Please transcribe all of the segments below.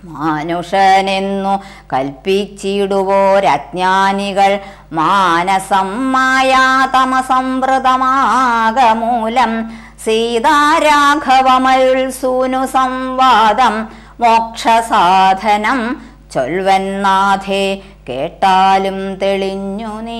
മാനുഷനെന്നു കൽപ്പിച്ചിടുവോരജ്ഞാനികൾ മാനസം മായാതമസംവൃതമാകമൂലം സീതാരാഘവമയുൾ സൂനു സംവാദം മോക്ഷസാധനം ചൊൽവന്നാഥേ കേട്ടാലും തെളിഞ്ഞു നീ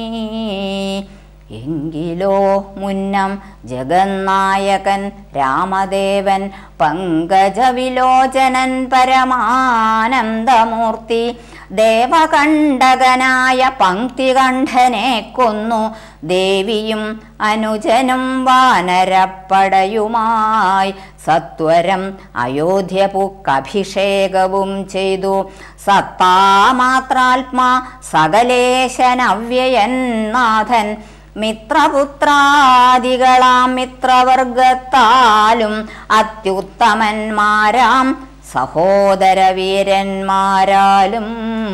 എങ്കിലോ മുന്നം ജഗന്നായകൻ രാമദേവൻ പങ്കജവിലോചനൻ പരമാനന്ദമൂർത്തി ദേവകണ്ഠകനായ പങ്ക്തികണ്ഠനെ കൊന്നു ദേവിയും അനുജനും വാനരപ്പടയുമായി സത്വരം അയോധ്യ പുക്കഭിഷേകവും ചെയ്തു സത്താമാത്രാത്മാ സകലേശനവ്യയൻ നാഥൻ മിത്രപുത്രാദികളാം മിത്രവർഗത്താലും അത്യുത്തമന്മാരാം സഹോദരവീരന്മാരാലും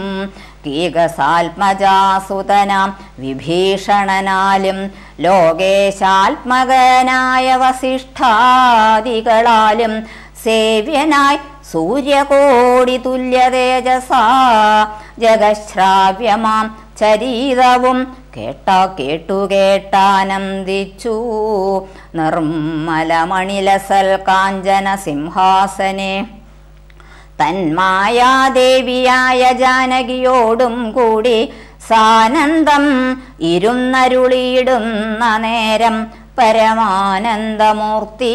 കീകസാത്മജാസുതനാം വിഭീഷണനാലും ലോകേശാത്മകനായ വസിഷ്ഠാദികളാലും സേവ്യനായി സൂര്യകോടി തുല്യതേജസാ ജഗശ്രാവ്യമാം ചരീതവും കേട്ട കേട്ടു കേട്ടാനന്ദിച്ചു നിർമ്മലമണിലസൽ കാഞ്ചന സിംഹാസനെ തന്മായാദേവിയായ ജാനകിയോടും കൂടി സാനന്ദം ഇരുന്നരുളിയിടുന്ന നേരം പരമാനന്ദമൂർത്തി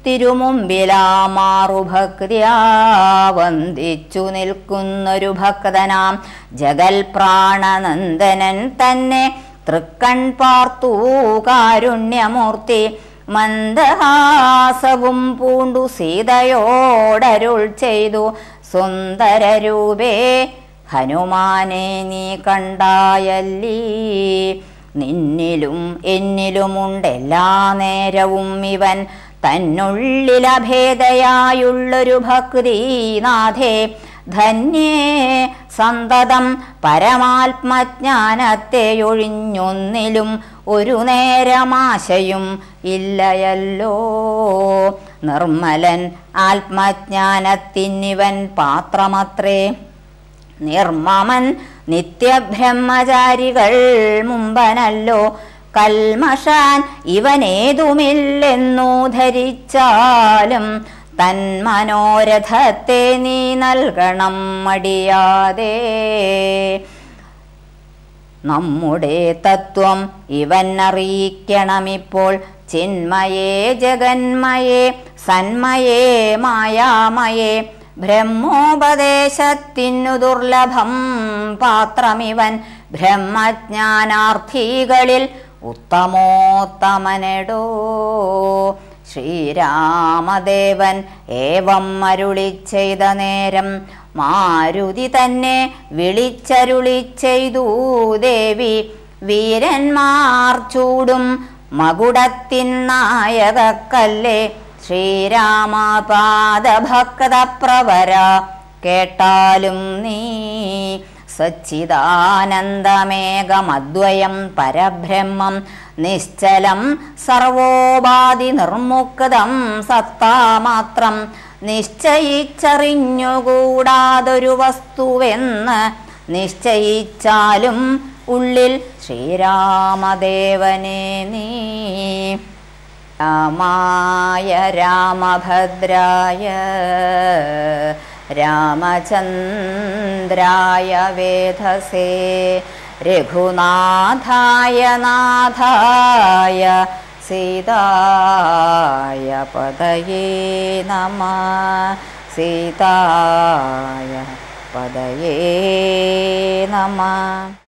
തിരുമുമ്പിലാമാറുഭക്തിയാ വന്ദിച്ചു നിൽക്കുന്നൊരു ഭക്തനാം ജഗൽ പ്രാണനന്ദനൻ തന്നെ തൃക്കൺ പാർത്തു കാരുണ്യമൂർത്തി മന്ദഹാസവും പൂണ്ടു സീതയോടരുൾ ചെയ്തു സുന്ദരരൂപേ ഹനുമാനെ നീ കണ്ടായല്ലീ നിന്നിലും എന്നിലുമുണ്ടെല്ലാ നേരവും ഇവൻ തന്നുള്ളിലഭേദയായുള്ളൊരു ഭക്തിനാഥേ ധന്യേ സന്തതം പരമാത്മജ്ഞാനത്തെ ഒഴിഞ്ഞൊന്നിലും ഒരു നേരമാശയും ഇല്ലയല്ലോ നിർമ്മലൻ ആത്മജ്ഞാനത്തിനിവൻ പാത്രമത്രേ നിർമ്മമൻ നിത്യബ്രഹ്മചാരികൾ മുമ്പനല്ലോ കൽമഷാൻ ഇവനേതുമില്ലെന്നു ധരിച്ചാലും തൻ മനോരഥത്തെ നീ നൽകണം മടിയാതെ നമ്മുടെ തത്വം ഇവൻ അറിയിക്കണമിപ്പോൾ ചിന്മയേ ജഗന്മയേ സന്മയേ മായാമയേ ബ്രഹ്മോപദേശത്തിനു ദുർലഭം പാത്രമിവൻ ബ്രഹ്മജ്ഞാനാർത്ഥികളിൽ ഉത്തമോത്തമനെടോ ശ്രീരാമദേവൻ ഏവം അരുളി ചെയ്ത നേരം മാരുതി തന്നെ വിളിച്ചരുളി ചെയ്തു ദേവി വീരന്മാർ ചൂടും മകുടത്തിൻ നായകക്കല്ലേ ശ്രീരാമപാദഭക്തപ്രവര കേട്ടാലും നീ സച്ചിദാനന്ദമേകമദ്വയം പരബ്രഹ്മം നിശ്ചലം സർവോപാധി നിർമുക്തം സത്താമാത്രം നിശ്ചയിച്ചറിഞ്ഞുകൂടാതൊരു വസ്തുവെന്ന് നിശ്ചയിച്ചാലും ഉള്ളിൽ ശ്രീരാമദേവനെ നീ രാമായ രാമഭദ്രായ രാമചന്ദ്രായ വേധസേ രഘുനാഥായ നാഥായ സീതായ പദയേ നമ സീതായ പദയേ നമ